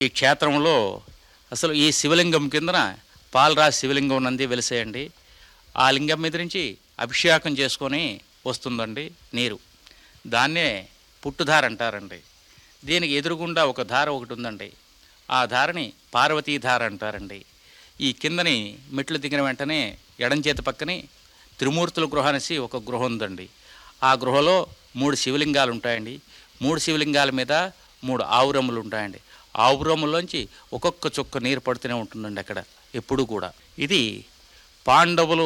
ఈ క్షేత్రంలో అసలు ఈ శివలింగం కిందన పాలరాజు శివలింగం నంది వెలిసేయండి ఆ లింగం మీద నుంచి అభిషేకం చేసుకొని వస్తుందండి నీరు దాన్నే పుట్టుధార అంటారండి దీనికి ఎదురుగుండా ఒక ధార ఒకటి ఉందండి ఆ ధారని పార్వతీ ధార అంటారండి ఈ కిందని మెట్లు దిగిన వెంటనే ఎడం చేతి పక్కనే త్రిమూర్తుల గృహ అనేసి ఒక గృహ ఉందండి ఆ గృహలో మూడు శివలింగాలు ఉంటాయండి మూడు శివలింగాల మీద మూడు ఆవురములు ఉంటాయండి ఆవురముల్లోంచి ఒక్కొక్క చుక్క నీరు పడుతూనే ఉంటుందండి అక్కడ ఎప్పుడు కూడా ఇది పాండవులు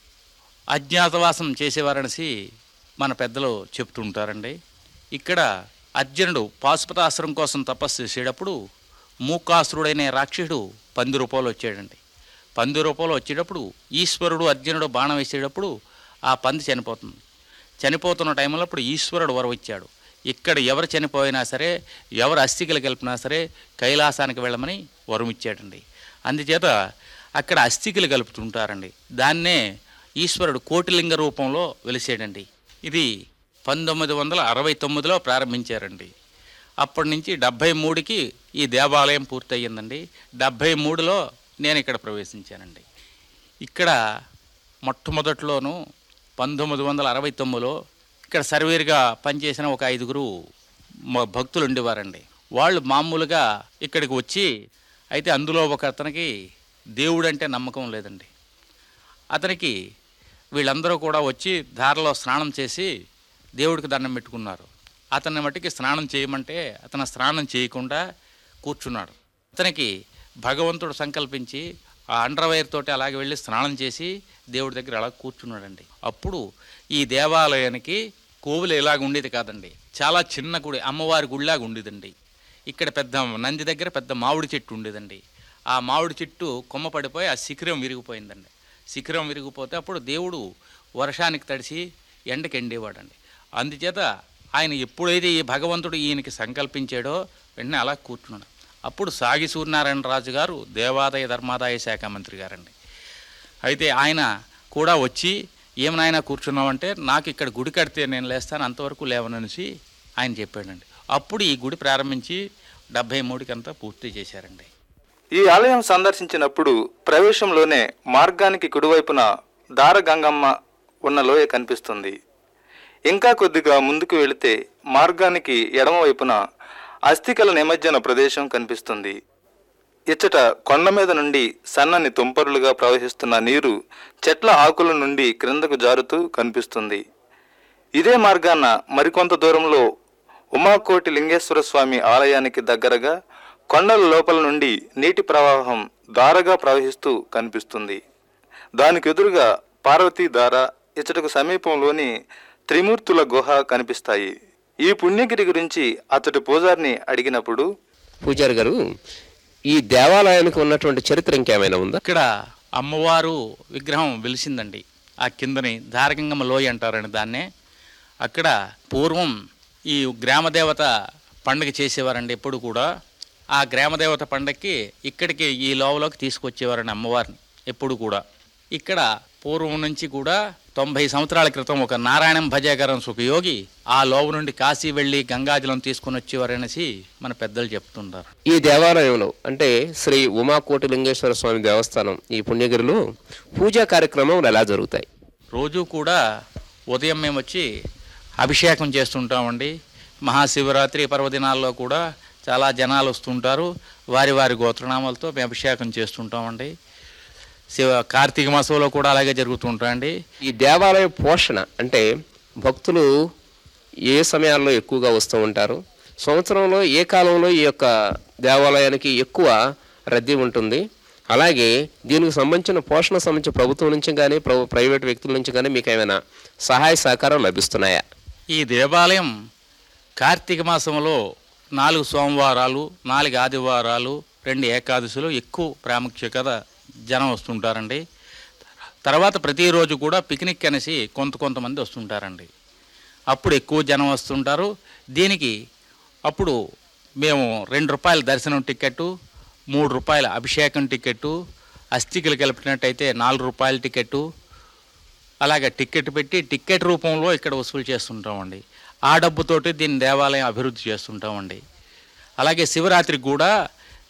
అజ్ఞాతవాసం చేసేవారనేసి మన పెద్దలు చెప్తుంటారండి ఇక్కడ అర్జునుడు పాశుపతాశ్రం కోసం తపస్సు చేసేటప్పుడు మూకాసురుడైన రాక్షసుడు పంది రూపాయలు వచ్చాడండి పంది రూపాయలు వచ్చేటప్పుడు ఈశ్వరుడు అర్జునుడు బాణం వేసేటప్పుడు ఆ పంది చనిపోతుంది చనిపోతున్న టైంలో అప్పుడు ఈశ్వరుడు వరం ఇచ్చాడు ఇక్కడ ఎవరు చనిపోయినా సరే ఎవరు అస్థికలు కలిపినా సరే కైలాసానికి వెళ్ళమని వరం ఇచ్చాడండి అందుచేత అక్కడ అస్థికలు కలుపుతుంటారండి దాన్నే ఈశ్వరుడు కోటిలింగ రూపంలో వెలిసాడండి ఇది పంతొమ్మిది వందల అరవై తొమ్మిదిలో ప్రారంభించారండి అప్పటి నుంచి డెబ్భై మూడుకి ఈ దేవాలయం పూర్తయిందండి డెబ్భై మూడులో నేను ఇక్కడ ప్రవేశించానండి ఇక్కడ మొట్టమొదట్లోనూ పంతొమ్మిది వందల అరవై తొమ్మిదిలో ఇక్కడ సర్వేరుగా పనిచేసిన ఒక ఐదుగురు మ- భక్తులు ఉండేవారండి వాళ్ళు మామూలుగా ఇక్కడికి వచ్చి అయితే అందులో ఒక అతనికి దేవుడంటే నమ్మకం లేదండి అతనికి వీళ్ళందరూ కూడా వచ్చి దారిలో స్నానం చేసి దేవుడికి దండం పెట్టుకున్నారు అతన్ని మట్టికి స్నానం చేయమంటే అతను స్నానం చేయకుండా కూర్చున్నాడు అతనికి భగవంతుడు సంకల్పించి ఆ అండర్వైర్ తోటి అలాగే వెళ్ళి స్నానం చేసి దేవుడి దగ్గర అలా కూర్చున్నాడండి అప్పుడు ఈ దేవాలయానికి కోవిల ఇలాగ ఉండేది కాదండి చాలా చిన్న గుడి అమ్మవారి గుడిలాగా ఉండేదండి ఇక్కడ పెద్ద నంది దగ్గర పెద్ద మామిడి చెట్టు ఉండేదండి ఆ మామిడి చెట్టు కొమ్మ పడిపోయి ఆ శిఖరం విరిగిపోయిందండి శిఖరం విరిగిపోతే అప్పుడు దేవుడు వర్షానికి తడిసి ఎండకి ఎండేవాడండి అందుచేత ఆయన ఎప్పుడైతే ఈ భగవంతుడు ఈయనకి సంకల్పించాడో వెంటనే అలా కూర్చున్నాడు అప్పుడు సాగి సూర్యనారాయణ రాజు గారు దేవాదాయ ధర్మాదాయ శాఖ మంత్రి గారండి అయితే ఆయన కూడా వచ్చి ఏమనాయన కూర్చున్నామంటే నాకు ఇక్కడ గుడి కడితే నేను లేస్తాను అంతవరకు లేవననేసి ఆయన చెప్పాడండి అప్పుడు ఈ గుడి ప్రారంభించి డెబ్భై మూడుకి అంతా పూర్తి చేశారండి ఈ ఆలయం సందర్శించినప్పుడు ప్రవేశంలోనే మార్గానికి కుడివైపున దారగంగమ్మ ఉన్న లోయ కనిపిస్తుంది ఇంకా కొద్దిగా ముందుకు వెళితే మార్గానికి ఎడమవైపున అస్థికల నిమజ్జన ప్రదేశం కనిపిస్తుంది ఇచ్చట కొండ మీద నుండి సన్నని తుంపరులుగా ప్రవహిస్తున్న నీరు చెట్ల ఆకుల నుండి క్రిందకు జారుతూ కనిపిస్తుంది ఇదే మార్గాన మరికొంత దూరంలో ఉమాకోటి లింగేశ్వర స్వామి ఆలయానికి దగ్గరగా కొండల లోపల నుండి నీటి ప్రవాహం దారగా ప్రవహిస్తూ కనిపిస్తుంది దానికి ఎదురుగా పార్వతీ దార ఇచ్చటకు సమీపంలోని త్రిమూర్తుల గుహ కనిపిస్తాయి ఈ పుణ్యగిరి గురించి అతడి పూజారిని అడిగినప్పుడు పూజారి గారు ఈ దేవాలయానికి ఉన్నటువంటి చరిత్ర ఇంకేమైనా ఉందా ఇక్కడ అమ్మవారు విగ్రహం వెలిసిందండి ఆ కిందని ధారగంగమ్మ లోయ అంటారండి దాన్నే అక్కడ పూర్వం ఈ గ్రామదేవత పండుగ చేసేవారండి ఎప్పుడు కూడా ఆ గ్రామదేవత పండగకి ఇక్కడికి ఈ లోవలోకి తీసుకొచ్చేవారండి అమ్మవారిని ఎప్పుడు కూడా ఇక్కడ పూర్వం నుంచి కూడా తొంభై సంవత్సరాల క్రితం ఒక నారాయణం భజాగరం సుఖయోగి ఆ లోవ నుండి కాశీ వెళ్ళి గంగాజలం తీసుకొని వచ్చేవారనేసి మన పెద్దలు చెప్తుంటారు ఈ దేవాలయంలో అంటే శ్రీ ఉమాకోటి లింగేశ్వర స్వామి దేవస్థానం ఈ పుణ్యగిరిలో పూజా కార్యక్రమం ఎలా జరుగుతాయి రోజు కూడా ఉదయం మేము వచ్చి అభిషేకం చేస్తుంటామండి మహాశివరాత్రి పర్వదినాల్లో కూడా చాలా జనాలు వస్తుంటారు వారి వారి గోత్రనామాలతో మేము అభిషేకం చేస్తుంటామండి శివ కార్తీక మాసంలో కూడా అలాగే జరుగుతుంటాయండి ఈ దేవాలయ పోషణ అంటే భక్తులు ఏ సమయాల్లో ఎక్కువగా వస్తూ ఉంటారు సంవత్సరంలో ఏ కాలంలో ఈ యొక్క దేవాలయానికి ఎక్కువ రద్దీ ఉంటుంది అలాగే దీనికి సంబంధించిన పోషణ సంబంధించి ప్రభుత్వం నుంచి కానీ ప్రభు ప్రైవేట్ వ్యక్తుల నుంచి కానీ మీకు ఏమైనా సహాయ సహకారం లభిస్తున్నాయా ఈ దేవాలయం కార్తీక మాసంలో నాలుగు సోమవారాలు నాలుగు ఆదివారాలు రెండు ఏకాదశులు ఎక్కువ ప్రాముఖ్యత జనం వస్తుంటారండి తర్వాత ప్రతిరోజు కూడా పిక్నిక్ అనేసి కొంత కొంతమంది వస్తుంటారండి అప్పుడు ఎక్కువ జనం వస్తుంటారు దీనికి అప్పుడు మేము రెండు రూపాయల దర్శనం టికెట్టు మూడు రూపాయల అభిషేకం టికెట్టు అస్థికలు కలిపినట్టయితే నాలుగు రూపాయల టికెట్టు అలాగే టికెట్ పెట్టి టికెట్ రూపంలో ఇక్కడ వసూలు చేస్తుంటామండి ఆ డబ్బుతోటి దీన్ని దేవాలయం అభివృద్ధి చేస్తుంటామండి అలాగే శివరాత్రికి కూడా